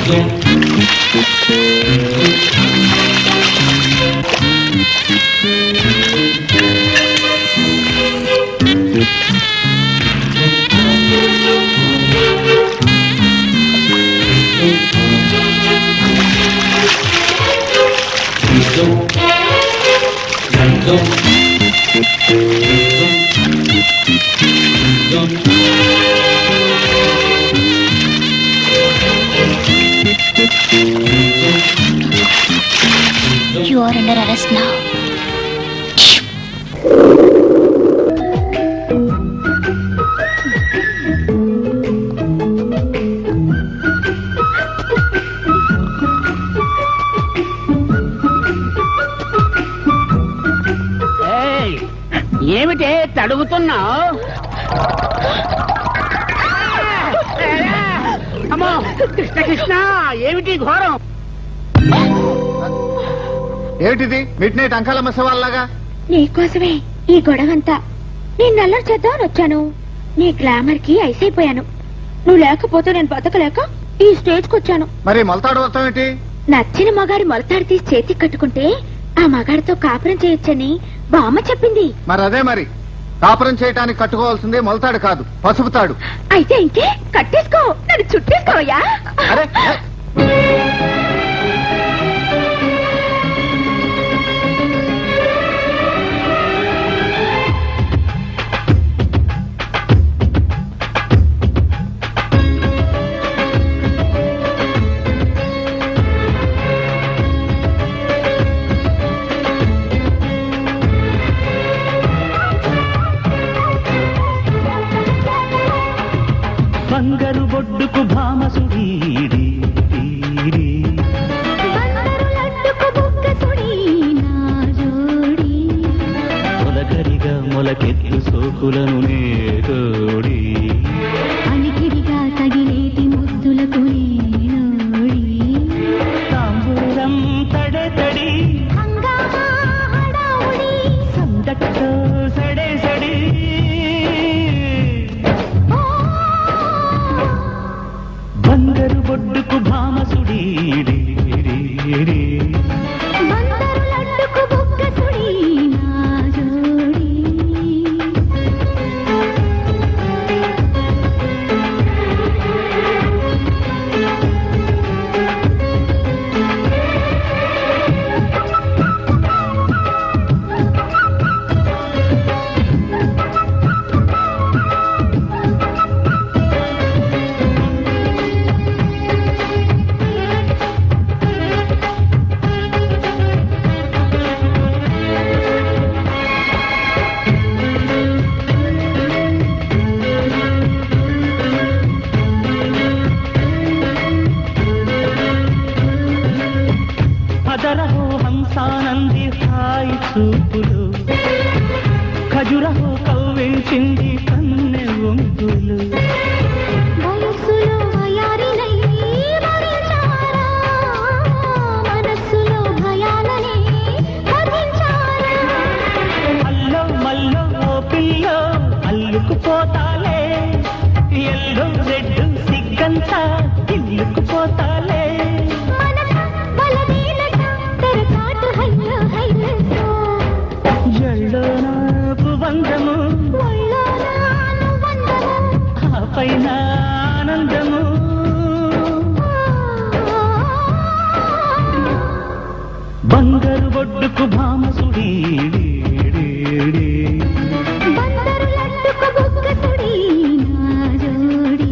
You are under arrest now. ఏయ్, ఏమిటే తడుగుతున్నావు అమ్మో కృష్ణ కృష్ణ ఏమిటి ఘోరం ఏమిటిది మిడ్ నైట్ అంకాలమ్మ శవాల్లాగా నీకోసమే ఈ గొడవంతా నేను నల్లరి చేద్దామని వచ్చాను నీ గ్లామర్ కి ఐసైపోయాను నువ్వు లేకపోతే నేను బతకలేక ఈ స్టేజ్ కి వచ్చాను మరి మొలతాడు వస్తాం ఏంటి నచ్చిన మగాడి మొలతాడు తీసి చేతికి కట్టుకుంటే ఆ మగాడితో కాపురం చేయొచ్చని బామ్మ చెప్పింది మరి అదే మరి కాపురం చేయటానికి కట్టుకోవాల్సింది మొలతాడు కాదు పసుపు తాడు అయితే ఇంకే కట్టేసుకో నన్ను చుట్టేసుకోవయ్యా అరే ఏ, బంగారు బొడ్డుకు భామసుడీడి మొలకరిగా మొలకెత్తు సోకులను నేతోడి అలికిడిగా తగిలేటి ముద్దులకు నేనోడి తాంబూలం తడే తడి హంగామా హడావుడి సందట్లో సడే సడి బంగారు బొడ్డుకు భామసుడీడి బందరు లడ్డుకు బుగ్గసుడి నా జోడి అదరహో హంసానంది హాయి చూపులు ఖజురహో కవ్వించింది కన్నె ఒంగులు వయస్సులో వయారినై వరించారా మనస్సులో భయాలనే వధించారా అల్లో మల్లో ఓ పిల్లో అల్లుకుపోతాలే ఎల్లో రెడ్ సిగ్గంతా ఇల్లుకుపోతాలే మనస బలమేలట తెరచాటు హయ్యో హైలసో ఎల్లో నాకు బంధము ఒళ్ళోన నువ్వందము ఆ పైన ఆనందము బంగారు బొడ్డుకు భామసుడి బందరు లడ్డుకు బుగ్గసుడి నా జోడి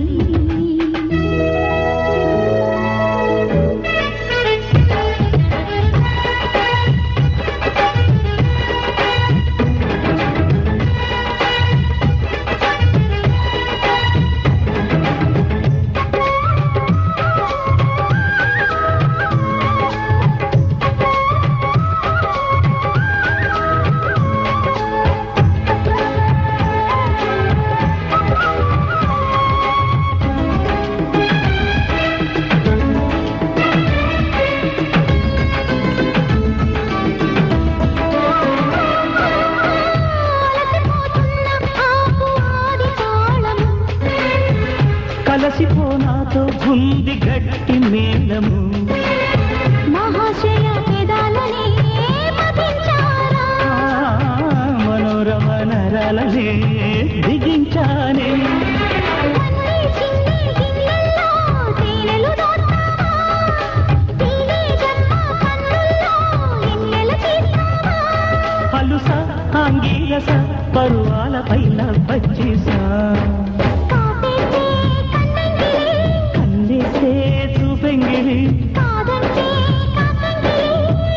అలసిపోతున్న ఆకు ఆది తాళము కలసిపో నాతో గుంది గట్టి మేళము మహాశయ పెదాలని మపించారా ఆ, మనోరమ నరాలనే దిగించానే కన్నీ చిన్ని గిన్నెల్లో తేనెలు దోస్తావా తేనె జన్మ కన్నుల్లో ఎన్నెల తీస్తావా అలుస ఆంగీరస పరువాల పైన పచ్చిసా కాపేసే కన్నంగిలి కన్నేసే చూపెంగిలి కాదంటే కాకంగిలి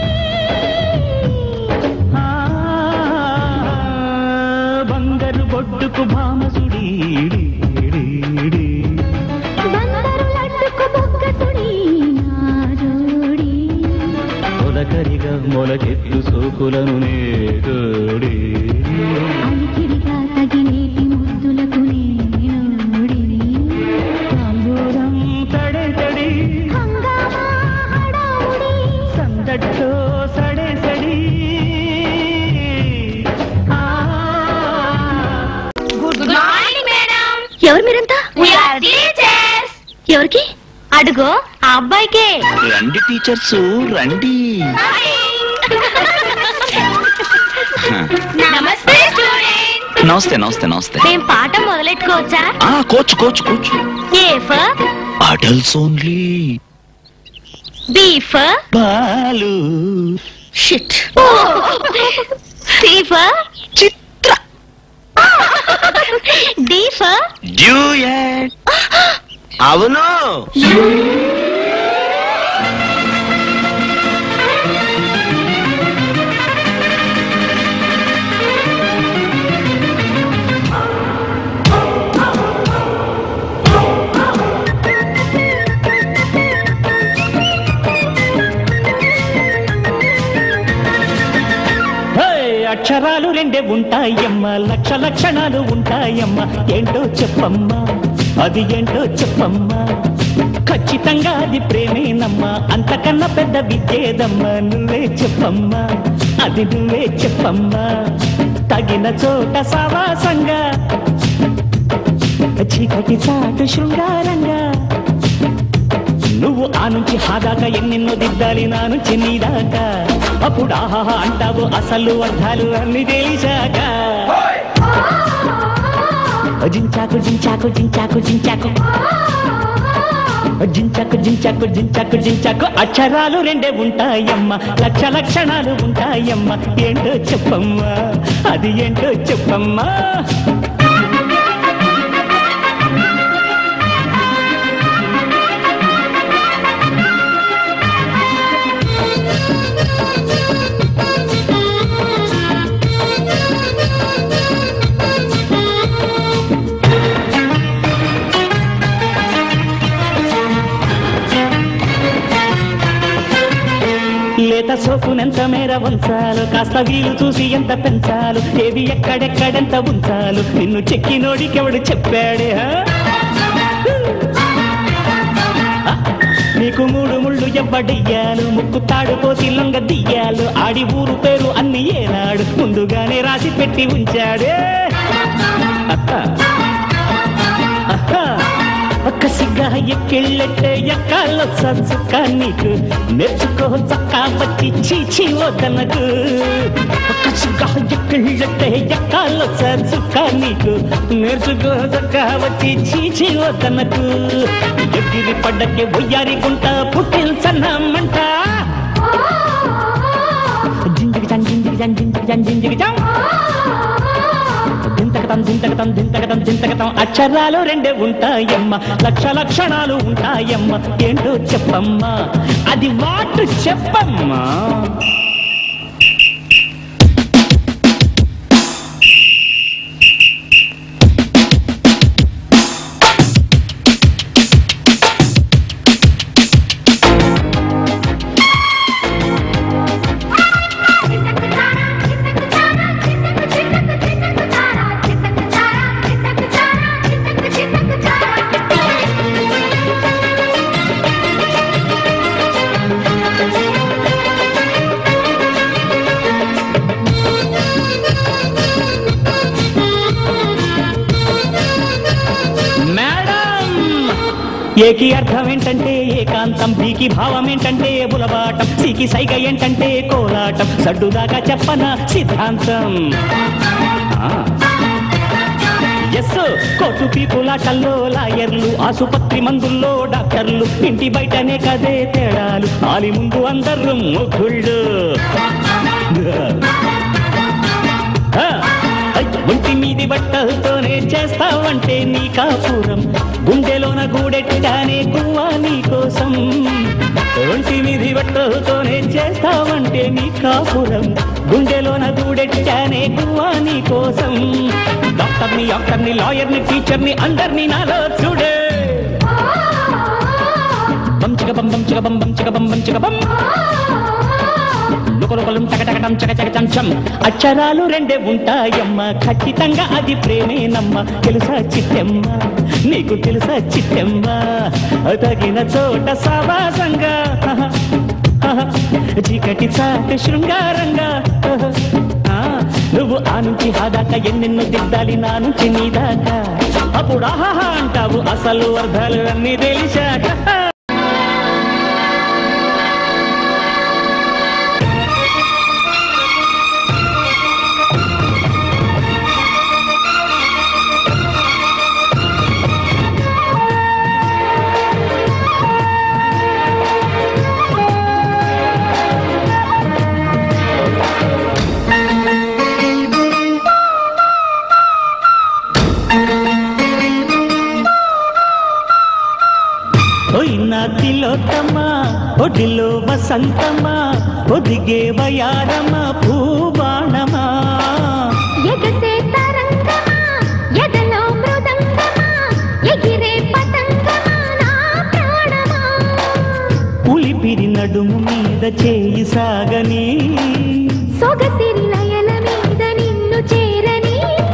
ఆ, బంగారు బొడ్డుకు భామసుడి బందరు లడ్డుకు బొగ్గసుడి నా జోడి మొలకరిగా మొలకెత్తు సోకులను నేడోడి అలికిడిగా తగినేటి ముద్దులకు నేనోడి తాంబూరం తడే తడి హంగామా హడావుడి సందట్లో సడే సడి ఆ, గుడ్ మార్నింగ్ మేడం ఎవరు మీరంతా టీచర్స్ ఎవరికి అడుగో ఆ అబ్బాయికే రండి టీచర్స్ రండి నమస్తే స్టూడెంట్ నమస్తే నమస్తే నమస్తే మేం పాఠం మొదలెట్టుకోవచ్చా ఆ coach coach coach A for adults only B for Balu shit C for Chitra D for duet అవును హే, అక్షరాలు రెండే ఉంటాయమ్మ లక్ష లక్షణాలు ఉంటాయమ్మ ఏంటో చెప్పమ్మా అది ఏంటో చెప్పమ్మా ఖచ్చితంగా అది ప్రేమేనమ్మా అంతకన్నా పెద్ద విద్యేదమ్మా నువ్వే చెప్పమ్మా అది నువ్వే చెప్పమ్మా తగిన చోట సావాసంగా చీకటి చాటు శృంగారంగా నువ్వు ఆ నుంచి హాదాకా ఎన్నెన్నో దిద్దాలి నా నుంచి నీ దాకా అప్పుడు ఆహా అంటావు అసలు అర్థాలు అన్ని తెలిసాక జించాకు జించాకు జించాకు జించాకు జించాకు జించాకు జించాకు జించాకు అక్షరాలు రెండే ఉంటాయమ్మ లక్ష లక్షణాలు ఉంటాయమ్మ ఏంటో చెప్పమ్మా అది ఏంటో చెప్పమ్మా లేత సోకునెంత మేర ఉంచాలు కాస్త వీలు చూసి ఎంత పెంచాలు ఏది ఎక్కడెక్కడెంత ఉంచాలు నిన్ను చెక్కినోడికెవడు చెప్పాడే హా? ఆ, నీకు మూడు ముళ్ళు ఎవ్వడియ్యాలు ముక్కు తాడు పోసి లొంగ దియ్యాలు ఆడి ఊరు పేరు అన్ని ఏనాడు ముందుగానే రాసి పెట్టి ఉంచాడే అత్త అహా, ఒక్క సిగ్గా ఎక్కిళ్ళెట్టే ఎక్కాలో సత్సుక్క నీకు నేర్చుకో చక్క వచ్చి చీచి వదనకు ఒక్క సిగ్గా ఎక్కిళ్ళెట్టే ఎక్కాలో సత్సుక్క నీకు నేర్చుకో చక్క వచ్చి చీచి వదనకు ఎగిరి పడ్డకే ఒయ్యారి గుంట పుట్టిల్చన్నమంట జింజిగి జం జింజిగి జం జింజిగి జం జింజిగి జం దింతకతం దింతకతం దింతకతం దింతకతం అక్షరాలు రెండే ఉంటాయమ్మ లక్ష లక్షణాలు ఉంటాయమ్మ ఏంటో చెప్పమ్మా అది వాటు చెప్పమ్మా ఏకి అర్థం ఏంటంటే ఏకాంతం బీకి భావం ఏంటంటే బులబాటం సీకి సైగ ఏంటంటే కోలాటం సడ్డుదాకా చెప్పన సిద్ధాంతం ఎస్ కోర్టు పీపులాటల్లో లాయర్లు ఆసుపత్రి మందుల్లో డాక్టర్లు ఇంటి బయటనే కదే తేడాలు ఆలి ముందు అందరు ముగ్గుళ్ళు ఆ, ఐ, ఒంటి మీది బట్టలతోనే చేస్తావంటే నీ కాపురం గుండెలోన గూడెట్టానే కువ్వా నీ కోసం ఒంటి మీది బట్టలతోనే చేస్తావంటే నీ కాపురం గుండెలోన గూడెట్టానే కువ్వా నీ కోసం డాక్టర్ని డాక్టర్ని లాయర్ని టీచర్ని అందరినీ నాలో చూడే బంచిక బం బంచిక బం బంచిక బం బంచిక బం లుకలుకలం చకచకటం చకచకటం చం అక్షరాలు రెండే ఉంటాయమ్మ ఖచ్చితంగా అది ప్రేమేనమ్మ తెలుసా చిట్టెమ్మ నీకు తెలుసా చిట్టెమ్మ తగిన చోట సావాసంగా చీకటి చాట శృంగారంగా ఆ, నువ్వు ఆ నుంచి ఆ దాకా ఎన్నెన్నో దిద్దాలి నా నుంచి నీ దాకా అప్పుడు ఆహాహా అంటావు అసలు అర్థాలు అన్ని తెలిసాక ఓయ్ నా తిలోత్తమా ఒడిలో వసంతమా ఒదిగే వయారమా భూబాణమా ఎగసే తరంగమా ఎదలో మృదంగమా ఎగిరే పతంగమా నా ప్రాణమా పులిపిరి నడుము మీద చేయి సాగని సొగసిరి లయల మీద నిన్ను చేరని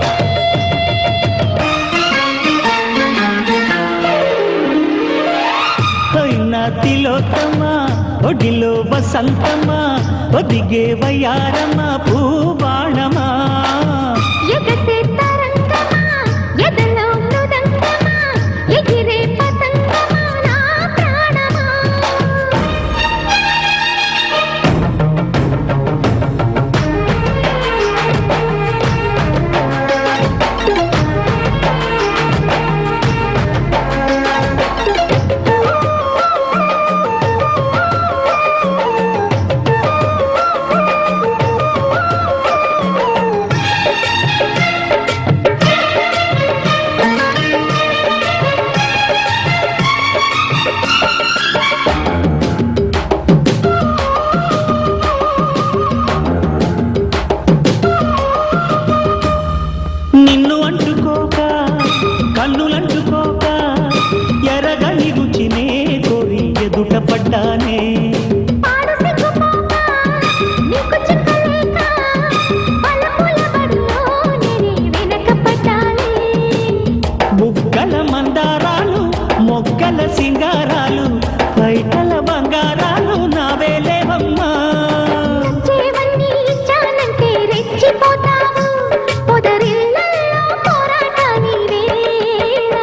ఓయ్ నా తిలోత్తమా ఒడిలో వసంతమా ఒదిగే వయారమా భూబాణమా ఎగసే తరంగమా ఎదలో మృదంగమా ఎగిరే పతంగమా నా ప్రాణమా నిన్ను అంటుకోక కన్నులంటుకోక ఎరగని రుచినే కోరి ఎదుట పడ్డానే పాడు సిగ్గుపోక నీకు చిక్కలేక బలపుల బడిలో నేనే వెనకపడ్డానే బుగ్గల మందారాలు మొగ్గల సింగారాలు బయటల బంగారాలు నావేలేవమ్మా చేవన్నీ ఇచ్చానంటే రెచ్చిపోతావు పొదరిళ్ళల్లో పోరాటాని వేళ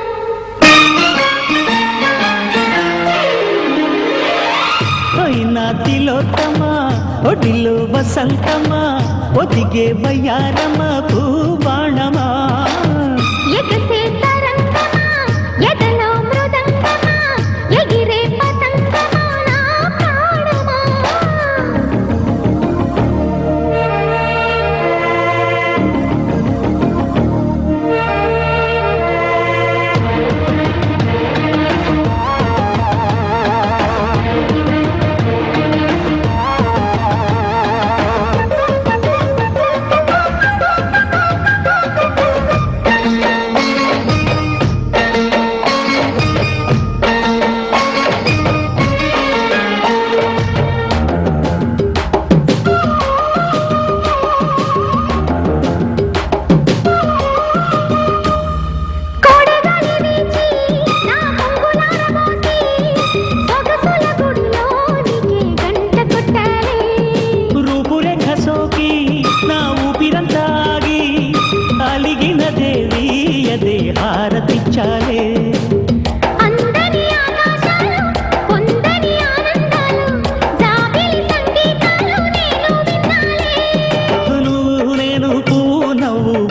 అయినా తిలోత్తమా ఒడిలో వసంతమా ఒదిగే వయ్యారమా భూబాణమా ఎగసే తరంగమా ఎదలో మృదంగమా ఎగిరే పతంగమా నా ప్రాణమా ఆ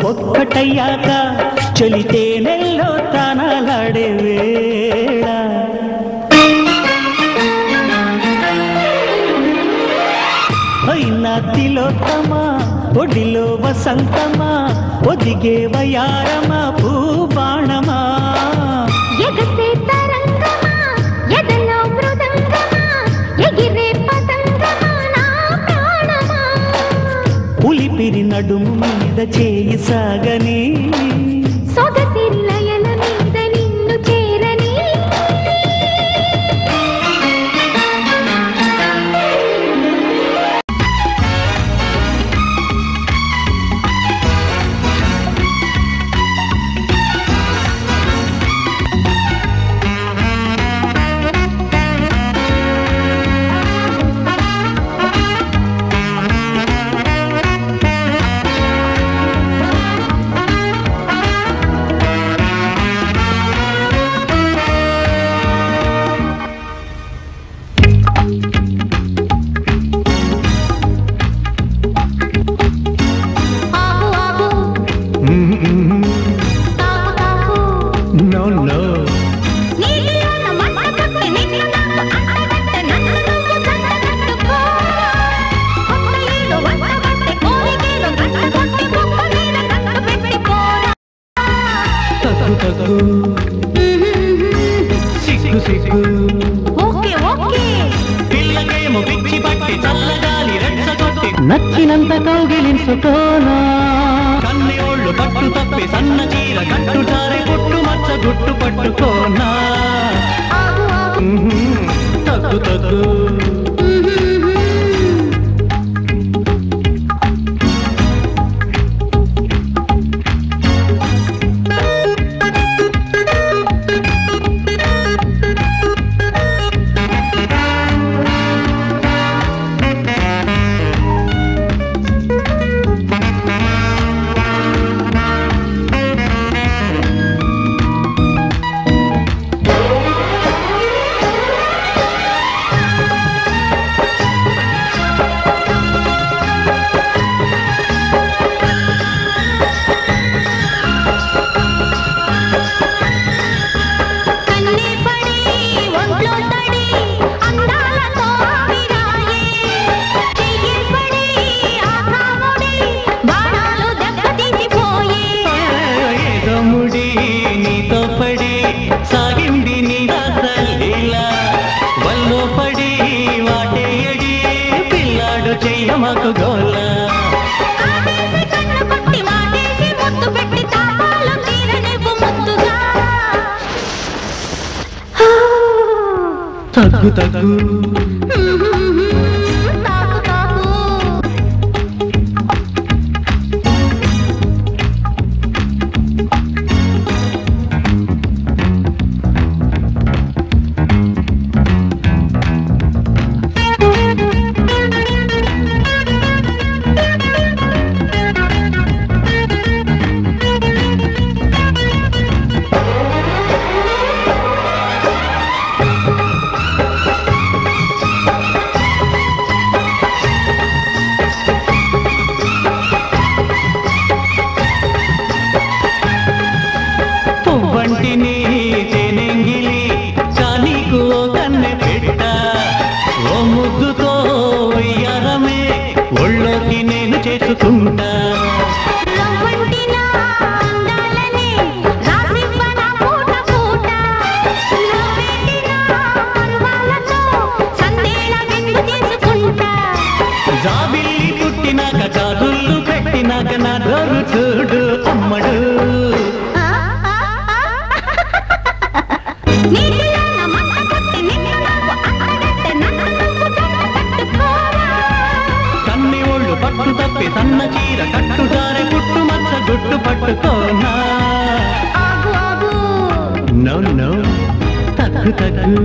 ఒక్కటయ్యాక చలితే నెల్లో తానాలాడే వేళ అయినా తిలోత్తమా ఒడిలో వసంతమా ఒదిగే వయారమా భూబాణమా ఎగసే తరంగమా ఎదలో మృదంగమా ఎగిరే పతంగమా నా ప్రాణమా ఉలిపిరి నడుము మీద చేయి సాగని సొగసిరి లయల మీద నిన్ను చేరని ఆగు ఆగు తాగు తాగు నో నో నీలిలోన మంట పుట్టి నిన్ను నాకు అంటగట్టే నన్ను నువ్వు కట్టగట్టుకో కొత్త ఏడు వంట పట్టి కోరికేలు గంట కొట్టి మొక్క మీద కట్టు పెట్టిపోరా తగ్గు తగ్గు సిగ్గు సిగ్గు ఓకే ఓకే పిల్లకేమో పిచ్చి పట్టి చల్లగాలి రెచ్చగొట్టి నచ్చినంత కౌగిలించుకోనా కన్ని ఒళ్ళు పట్టు తప్పి సన్న చీర కట్టుటారే పుట్టు మచ్చ గుట్టు పట్టుకోనా ఆగు ఆగు మ్మ్. తగ్గు తగ్గు కన్నే పడి ఒంట్లో తడి అందాలతో విరాయే చెయ్యి పడి ఆకాముడి బాణాలు దెబ్బతీసిపోయే ఏదో ముడి నీతో పడి సాగింది నీ రాసలీలా వల్లో పడి వాటేయడి పిల్లాడు చెయ్యమకు గోలా ఆవేసి కన్ను కొట్టి మాటేసి ముద్దు పెట్టి తాపాలు తీరనివ్వు ముద్దుగా తగ్గు తగ్గు తాకు తాకు పువ్వంటిని తెనెంగిలి చానీకు ఓ కన్నె పెట్ట ఓ ముద్దుతో ఎరమే ఒళ్ళోకి నేను చేసుకుంటా నవ్వంటినా అందాలనే రాసివ్వన పూట పూట నవ్వెట్టినా పర్వాలతో సందేళ విందు చేసుకుంటా జాబిల్లి పుట్టినాక కాదుళ్ళు పెట్టినాక నా దొరు చూడు అమ్మడు ఆ, ఆ, ఆ. నీటిలోన మంట కొట్టి నిన్ను నాకు అంటగట్టే నన్ను నువ్వు జంట కట్టుకోరా కన్ని ఒళ్ళు పట్టు తప్పి సన్న చీర కట్టుదారె పుట్టు మచ్చ గుట్టు పట్టుకోనా ఆగు ఆగు నో నో తగ్గు తగ్గు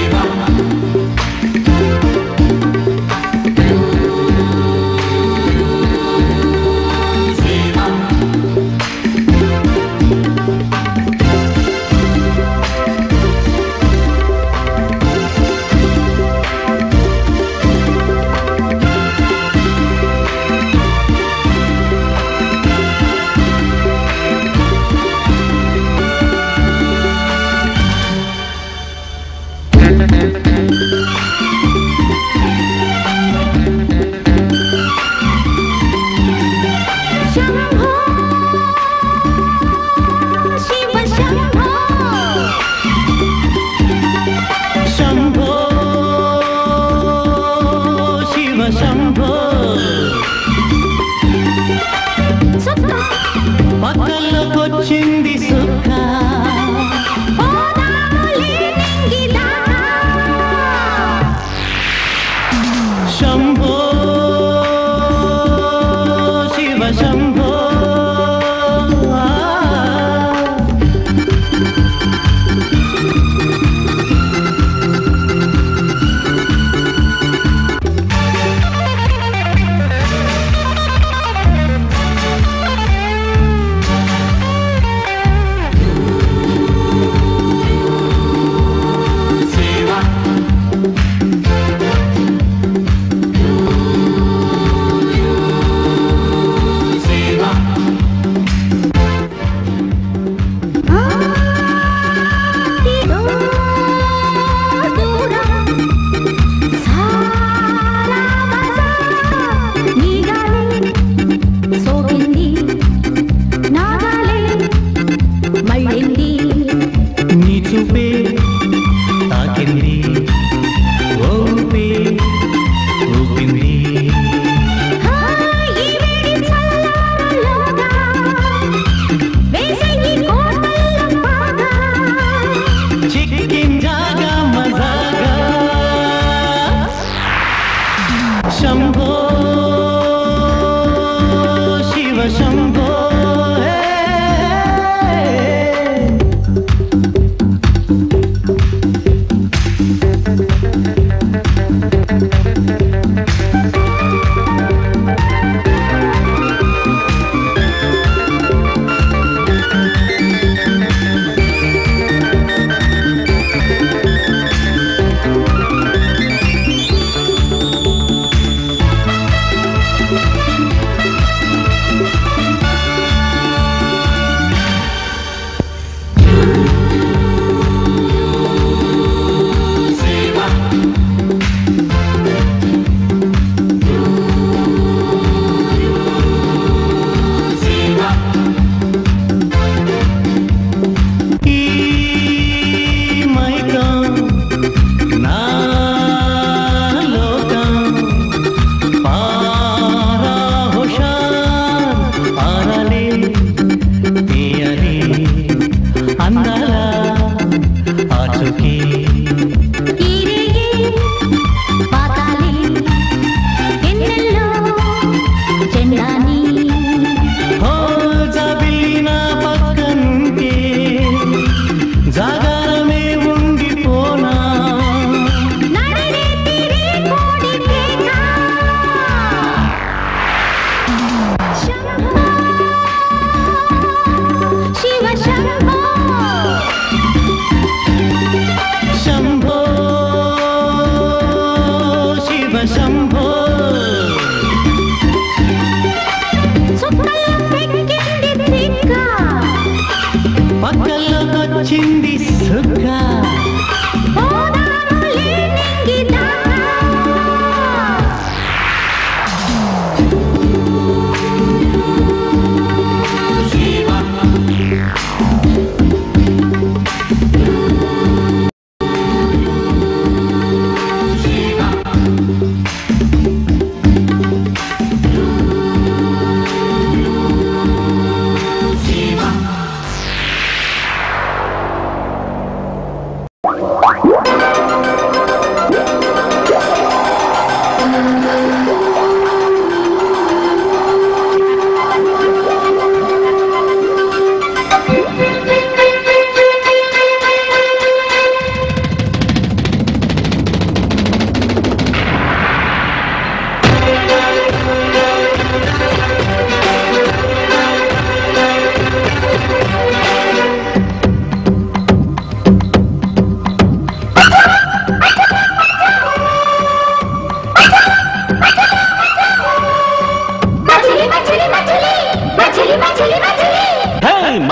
ఆ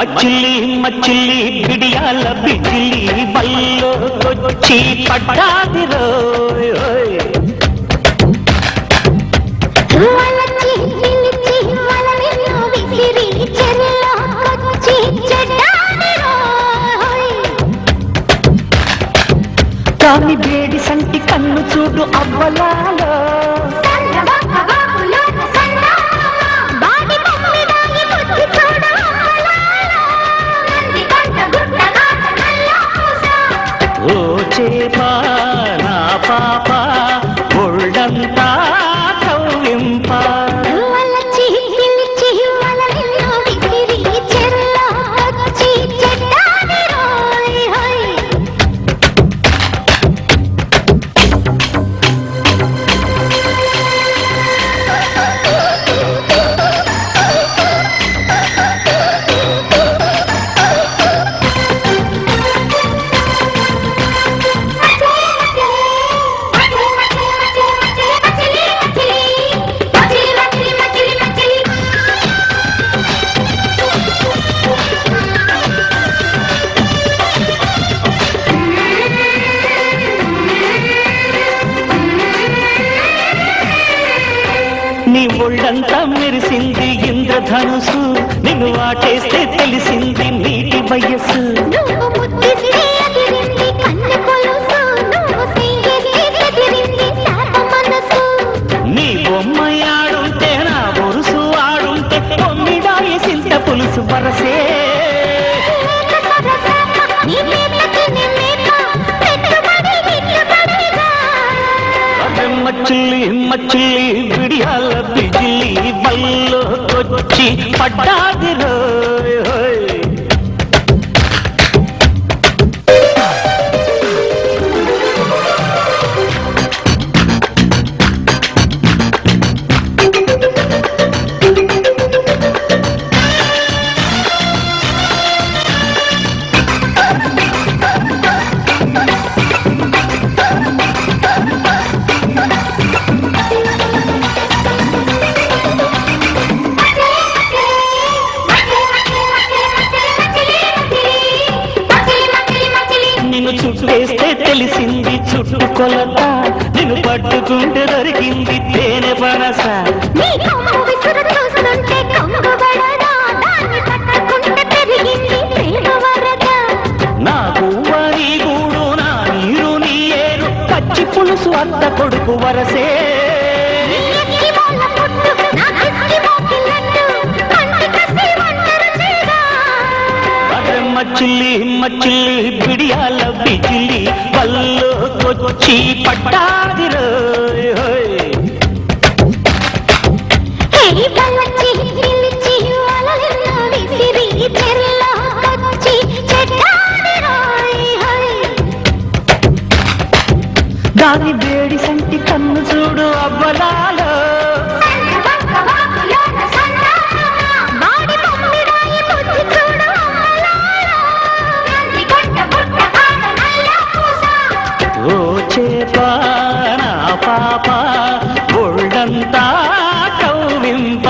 మచ్చిల్లి మచ్చిల్లి బిడియాల బిజిలి వల్లోకొచ్చి పడ్డాది రోయ్ ఓయ్. వలచి పిలిచి వలనిలో విసిరి చెరలోకొచ్చి చెడ్డాని రోయ్. కాని వేడి సంటి కన్ను చూడు అవ్వలాలో సన్నబొక్క బాబులోన సన్నామా. బాడి బొమ్మిదాగి బుద్ధి చూడు అమ్మలాలో. నంది కొండ గుట్ట కాట నల్ల పూస. ఓ చేపా నా పాప ఒళ్ళంతా కవ్వింప వలచి పిలిచి వలనిలో విసిరి చెరలోకొచ్చి చెడ్డాని రోయ్ హోయ్. నీ ఒళ్ళంతా మెరిసింది ఇంద్రధనుసు నిన్ను వాటేస్తే తెలిసింది నీటి వయస్సు నువ్వు ముద్దిస్తే అదిరింది కన్నె కొలుసు నువ్వు సింగేస్తే చెదిరింది శాప మనసు నీ బొమ్మ ఆడుంటే నా బొరుసు ఆడుంటే పొమ్మిడాయి సింత పులుసు వరసే లేక సరసాక నీ మేతకి నీ మేత పెట్టుబడి పెట్టుబడిగా మచ్చిల్లి మచ్చిల్లి విడియాల బిజిలి వల్లోకొచ్చి పడ్డాది రోయ్ హోయ్. నిన్ను చుట్టేస్తే తెలిసింది చుట్టుకొలత నిన్ను పట్టుకుంటే దొరికింది తేనె పనస నీ కొమ్ము విసురు చూస్తుంటే కొంగు పడదా దాన్ని పట్టుకుంటే పెరిగింది ప్రేమ వరద నా పువ్వ నీ గూడు నా నీరు నీ ఏరు పచ్చి పులుసు అత్త కొడుకు వరసే నీ ఎస్కిమోల పుట్టు నా ఎస్కిమో పిల్లట్టు కంటి కసి వంటరు చేదా అరే మచ్చిల్లి మచ్చిల్లి బిడియాల బిజిలి వల్లోకొచ్చి పడ్డాది రోయ్ హోయ్. హే బలచి పిలిచి వలలలో విసిరి చెరలోకొచ్చి చెడ్డాని రోయ్ హోయ్ దాని వేడి సంటి కన్ను చూడు అవ్వలాలో సన్నబొక్క బాబులోన సన్నామా. బాడి బొమ్మిడాయి బుద్ధి చూడు అమ్మలాలో. నంది కొండ గుట్ట కాడ నల్ల పూస. ఓ చేపా నా పాప ఒళ్ళంతా కవ్వింప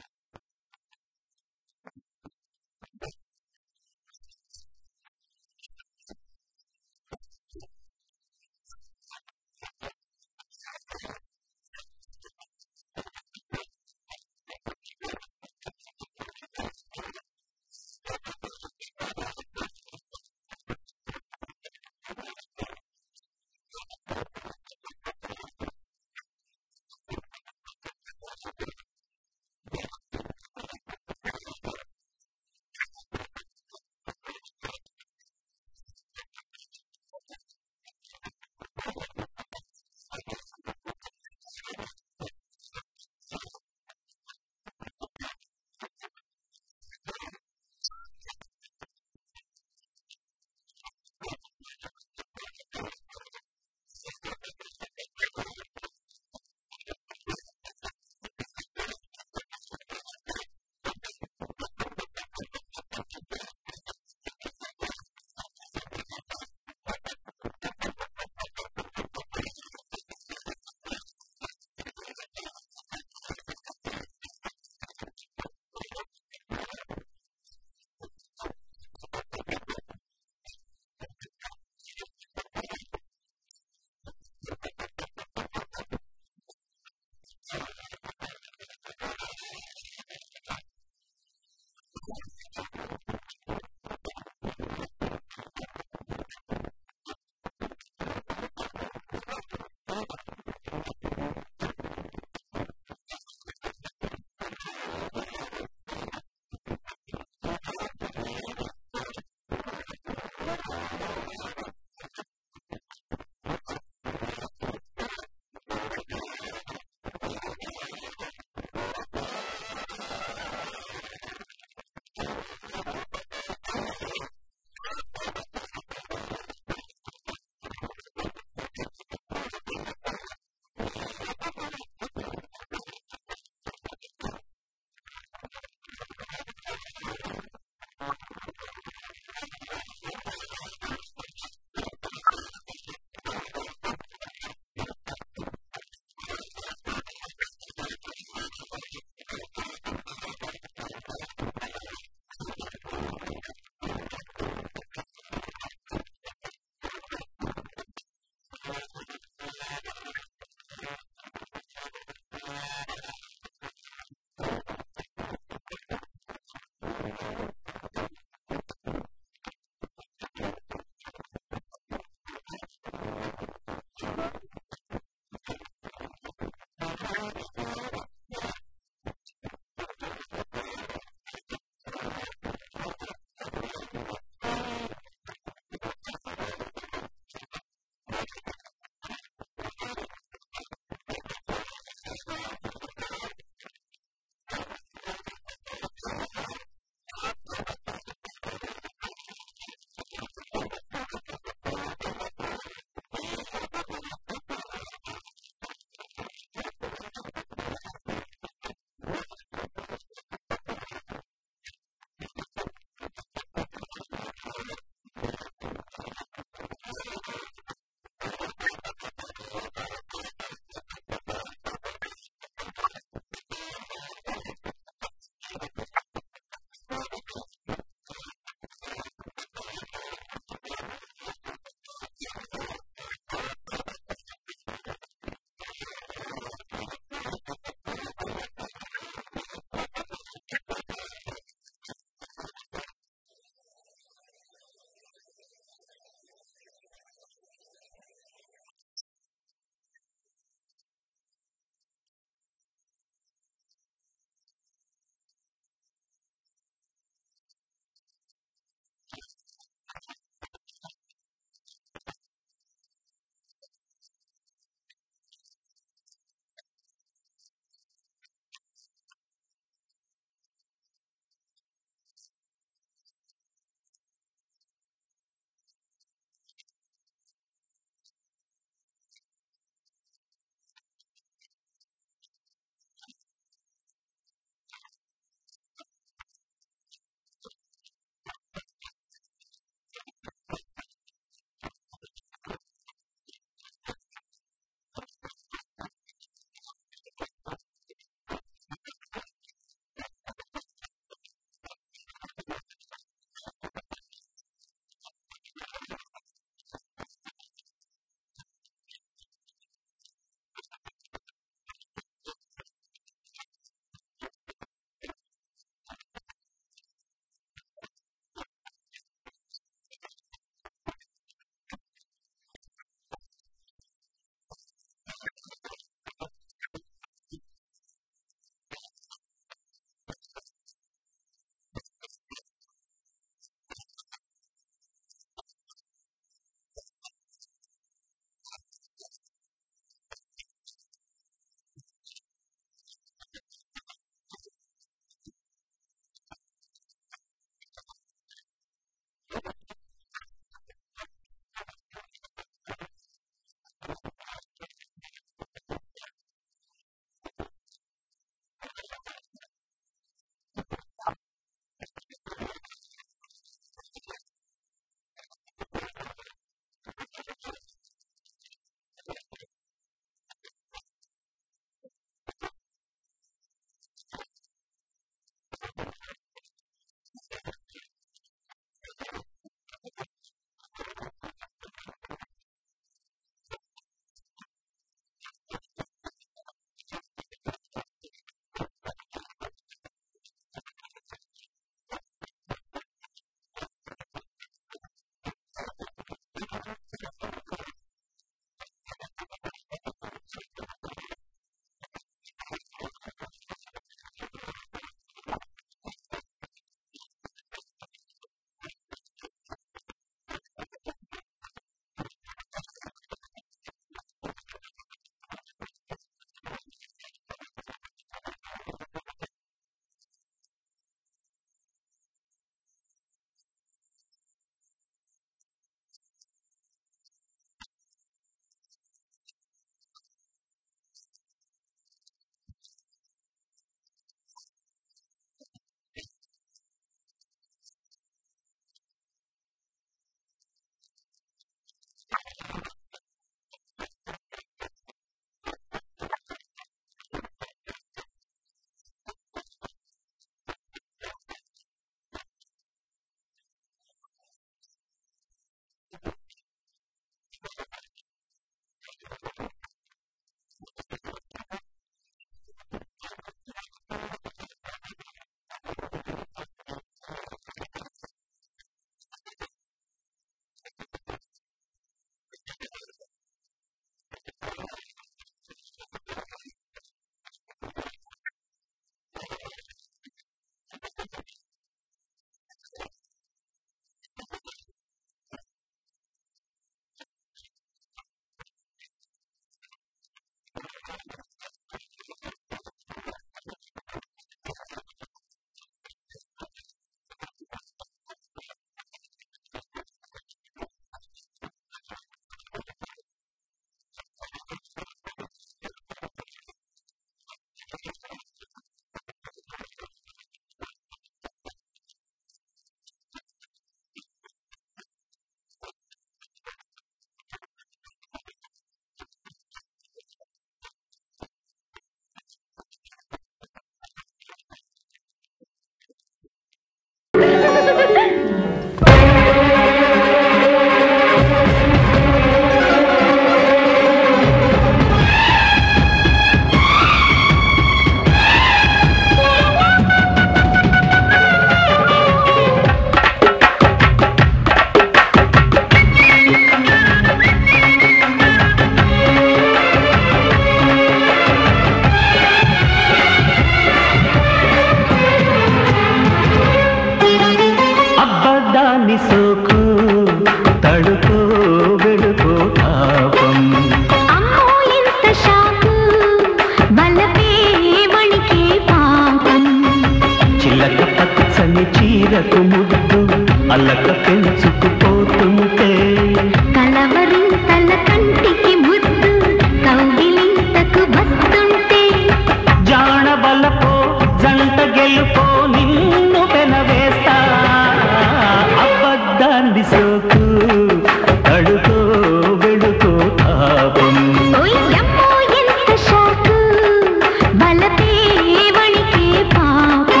చీరకు ముద్దు అల్లక పెంచుకుపోతుంటే కలవరింతల కంటికి ముద్దు కౌగిలింతకు వస్తుంటే జాణ బలపో జంట గెలుపో నిన్ను పెనవేస్తా అబద్ధాన్ని సోకు అడుకో వెడుకో పాపం ఓయమ్మో ఎంత షాకు బలపే వణికే పాపం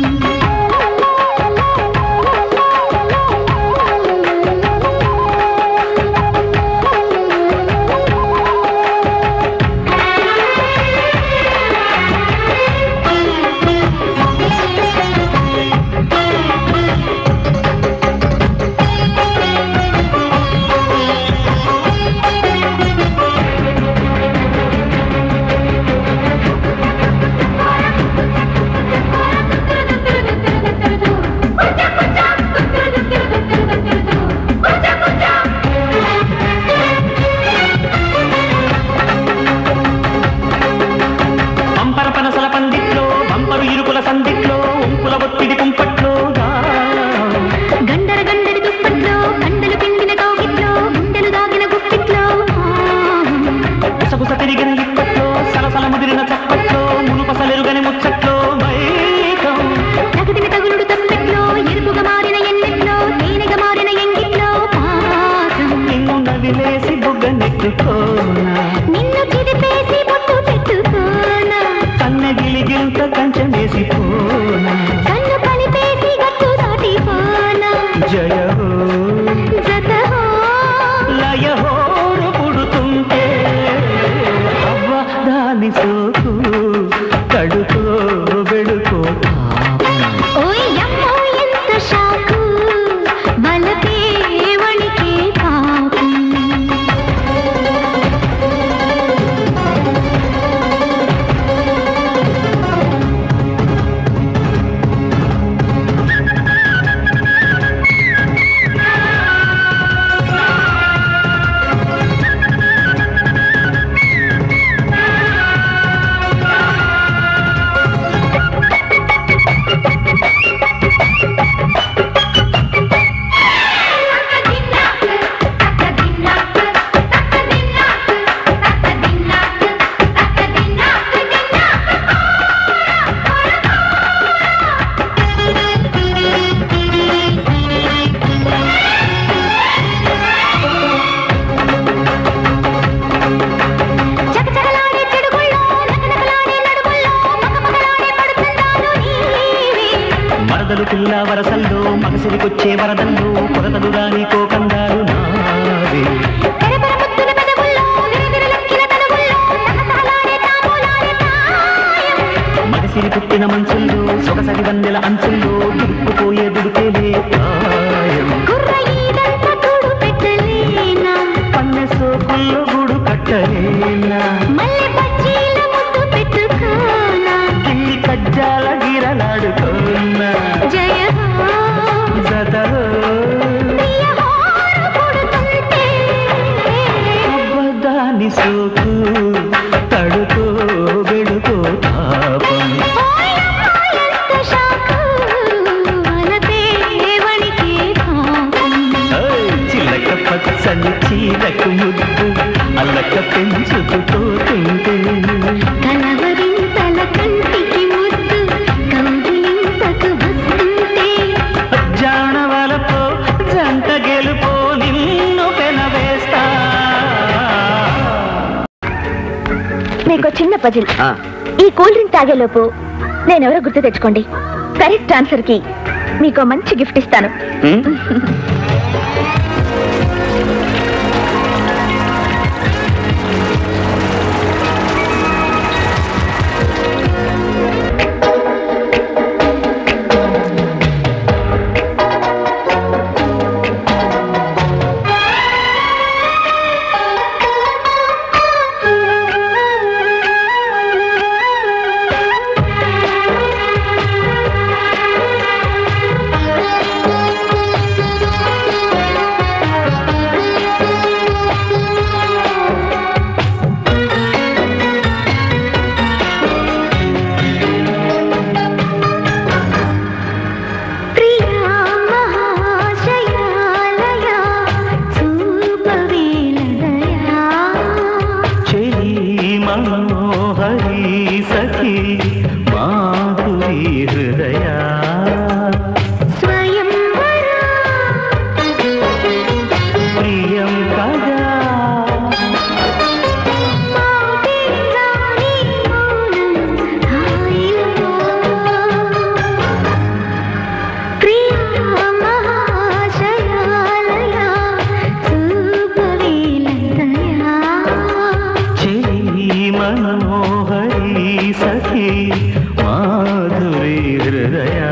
పంపర పనసల పందిట్లో పంపరు ఇరుకుల సందిట్లో ఉంపుల ఒత్తిడి కుంపట్లో గండర గండరి దుప్పట్లో గండలు పిండిన కౌగిట్లో గుండెలు దాగిన గుప్పిట్లో గుసగుస తిరిగిన ఇప్పట్లో సలసల ముదిరిన చప్పట్లో మునుపసలెరుగని ముచ్చట్లో మైకం తగదిన తగులుడు తప్పెట్లో ఎరుపుగా మారిన ఎన్నెట్లో తేనెగా మారిన ఎంగిట్లో పాసం నిన్ను నవిలేసి బుగ్గ నెట్టుకోనా నిన్ను చిదిపేసి బొట్టు పెట్టుకోనా కన్నె గిలిగిల్త కంచెమేసి పోనా కన్ను కలిపేసి గట్టు దాటిపోనా జయ హో జత హో లయ హోరు పుడుతుంటే అవ్వ దాని సోకు కడుకో బెడుకో పాపం ఓయమ్మో ఎంత షాకు బలపే వణికే పాపం చకచకలాడే చెడుగుల్లో నకనకలాడే నడుగుల్లో మగమగలాడే పడుచుండాలు నీవే మరదలు పిల్ల వరసల్లో మగసిరికొచ్చే వరదల్లో కొరతలు రాని కోకందాలు నావే తెరపెర ముద్దుల పెదవుల్లో విరవిరలెక్కిన తనువుల్లో తహతహలాడే తాంబూలాలే తాయం మగసిరి పుట్టిన మంచుల్లో సొగసరి వందెల అంచుల్లో దుడుకుపోయే దుడికేలే ప్రాయం గుర్ర ఈదంత తోడు పెట్టలేనా పన్నె సోకుల్లో గుడు కట్టలేనా మల్లె పచ్చీల ముద్దు పెట్టుకోనా కింది కజ్జాల గిరలాడుకోనా జయ హో జతలో ప్రియ హోరు కొడుతుంటే అబ్బదాని సోకు తడుకో బెడుకో పాపం ఓయమ్మో ఎంత షాకు బలపే వణికే పాపం ఓయ్, చిలక పచ్చని చీరకు ముద్దు అల్లక పెంచుకుపోతుంటే కలవరింతల కంటికి ముద్దు కౌగిలింతకు వస్తుంటే జాణవలతో జంట గెలుపో నిన్ను పెనవేస్తా మీకు చిన్న పజిల్ ఈ కూల్ డ్రింక్ తాగేలోపు నేనెవరో గుర్తు తెచ్చుకోండి కరెక్ట్ ఆన్సర్ కి మీకు మంచి గిఫ్ట్ ఇస్తాను ఆ మనోహరి సఖి మాధురి హృదయా ప్రియం కదా చెలి మనోహరి సఖి మాధురి హృదయా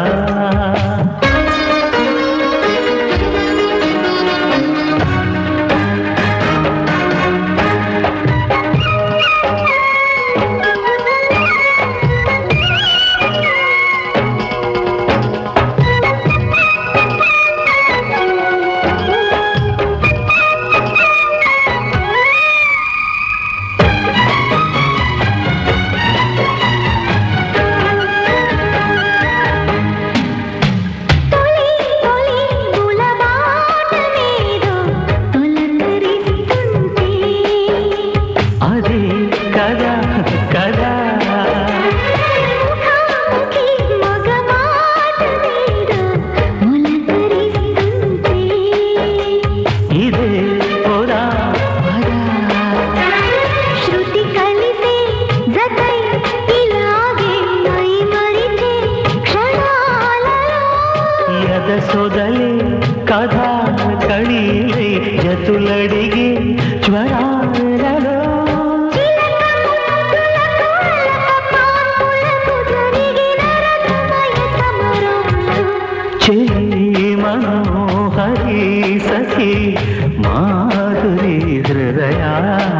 అదే కదా కదా ఇదే పొరా శృతి కలిసే జతై ఇలాగే మై మరిచే క్షణాలలో యద సొదలే కథా కళీలే జతులడిగే జ్వరాలలో చెలి మనోహరి సఖి మాధురి హృదయా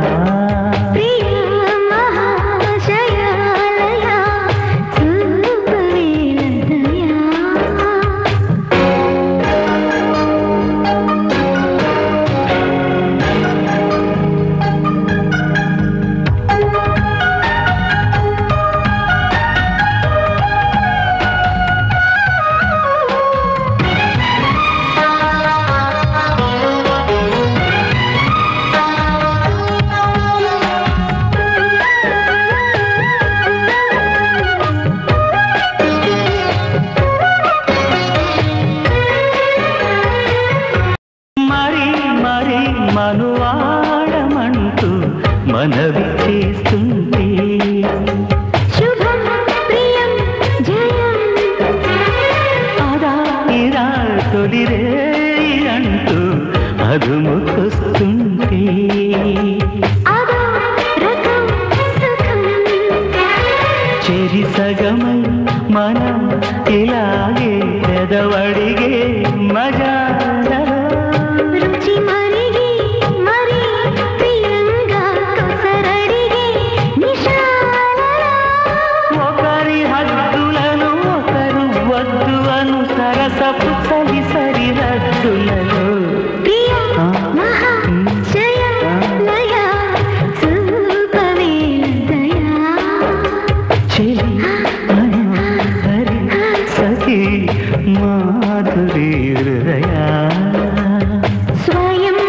మరి మరి మనువాడమంటూ మనవి చేస్తుంది శుభం ప్రియం జయం అదా ఇరా తొలిరే అంటూ అదుముకొస్తుంది అదో రకం సుఖం చెరి సగమై మనం ఇలాగే పెదవడిగే మజా రుచి మరిగి మరి ప్రియంగా కొసరడిగే నిషాలలో ఒకరి హద్దులను ఒకరు వద్దు అను సరసపు సరి సరి రద్దులలో ప్రియ ఆ. మహా జయ లయ సూపవే దయా చెలి మనోహరి సఖి మాధురి హృదయా స్వయం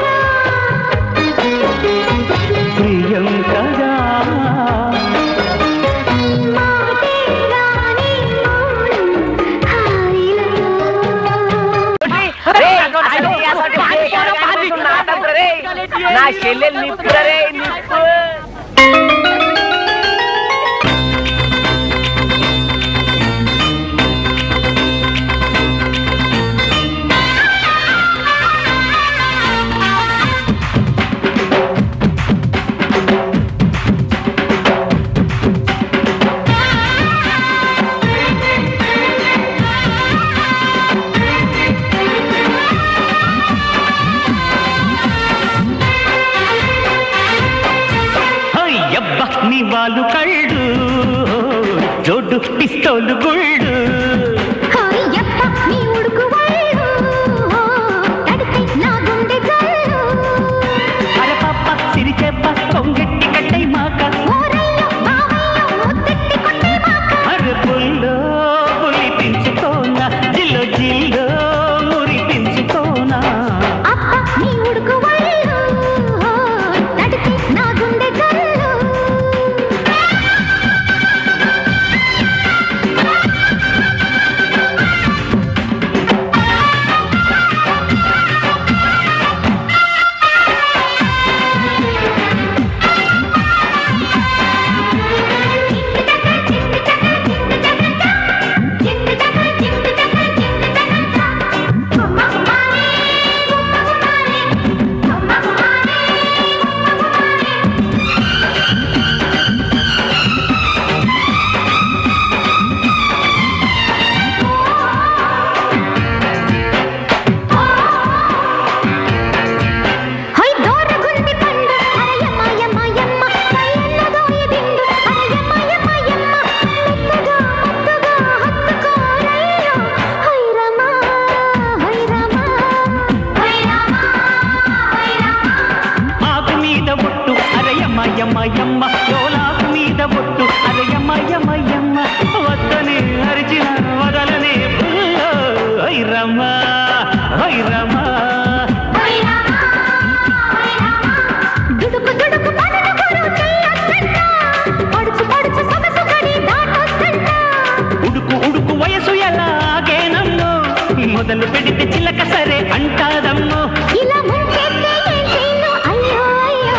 ప్రియం కదా మాటే రాని మౌనం హాయిలో నా చెల్లెలు నిప్పురే నిప్పు అయ్యబ్బ నీ వాళ్ళు కళ్ళు జోడు పిస్తోలు గుళ్ళు హాయప్ప నీ ఉడుకు వాళ్ళు తడితే నా గుండె జల్లు అరే పాప సిరిచెప్ప కొంగెట్టి కట్టై మాక ఊరయ్యో బావయ్యో ముద్దెట్టి కొట్టే మాక అరే పుల్లో పులి పెంచుకోనా జిల్లో జిల్లో మురి పెంచుకోనా అప్ప నీ ఉడుకు వాళ్ళు తడితే నా గుండె జల్లు యమ్మ యమ్మ లోలాకు మీద బొట్టు అరే యమ్మ యమ్మ యమ్మ వద్దని అరిచిన వదలనే బుల్లో ఓయ్ రమ్మ ఓయ్ రమ్మ దుడుకు దుడుకు పనులు గురు చెయ్యొద్దంట. పడుచు పడుచు సొగసు గడి దాటొద్దంట. ఉడుకు ఉడుకు వయసు ఎలాగేనమ్మో మొదలు పెడితే చిలక సరే అంటాదమ్మో ఇలా ముంచేస్తే ఏం చేయను? అయ్యో అయ్యో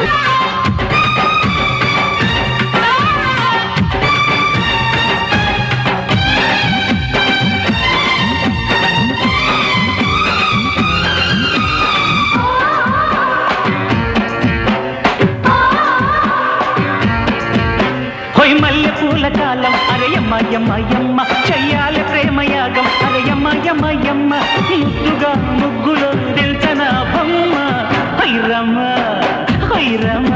హొయ్ మల్లె పూల కాలం అరే యమ్మ యమ్మ యమ్మ చెయ్యాలి ప్రేమ యాగం అరే యమ్మ యమ్మ యమ్మ ముద్దుగా ముగ్గులో నిల్చన బొమ్మ హై రమ్మ హై రమ్మ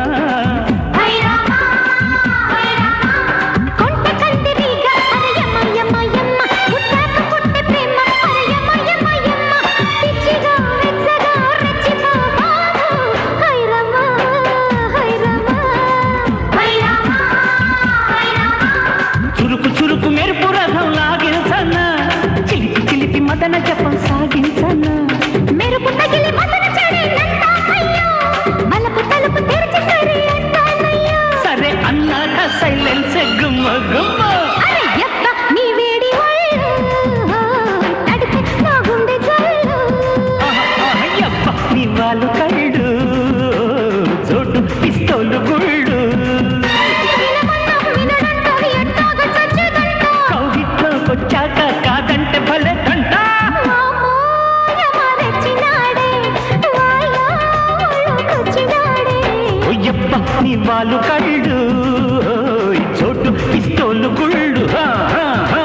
కొంట కంటి రీగ అరే యమ్మ యమ్మ యమ్మ పుట్టాక పుట్టే ప్రేమ అరే యమ్మ యమ్మ యమ్మ పిచ్చిగా వెచ్చగా రెచ్చిపో బాబు హై రమ్మ హై రమ్మ హై రమ్మ హై రమ్మ చురుకు చురుకు మెరుపు రథం లాగించన్న చిలిపి చిలిపి మదన జపం సాగించన్న మెరుపు తగిలి మదన చెడినంత అయ్యో బలపు తలుపు తెరిచి సరి అంటానయ్యో సరే అన్నాక సైలెన్స్ గుమ్మ గుమ్మ అరే యప్ప నీ వేడి ఒళ్ళు తడిపి నా గుండె జల్లు అయ్యప్ప నీ వాళ్ళు కళ్ళు చోటు పిస్తోలు గుళ్ళు వినమన్నా వినడంటారు ఎట్టాగ చచ్చేదంట కౌగిట్లోకొచ్చాక కాదంటే భలే తంట మామూయ మరచినాడే వాయా ఒళ్ళొకొచ్చినాడే ఒయ్యప్ప నీ వాళ్ళు కళ్ళు చోటు పిస్తోలు గుళ్ళు ఆ, ఆ, ఆ.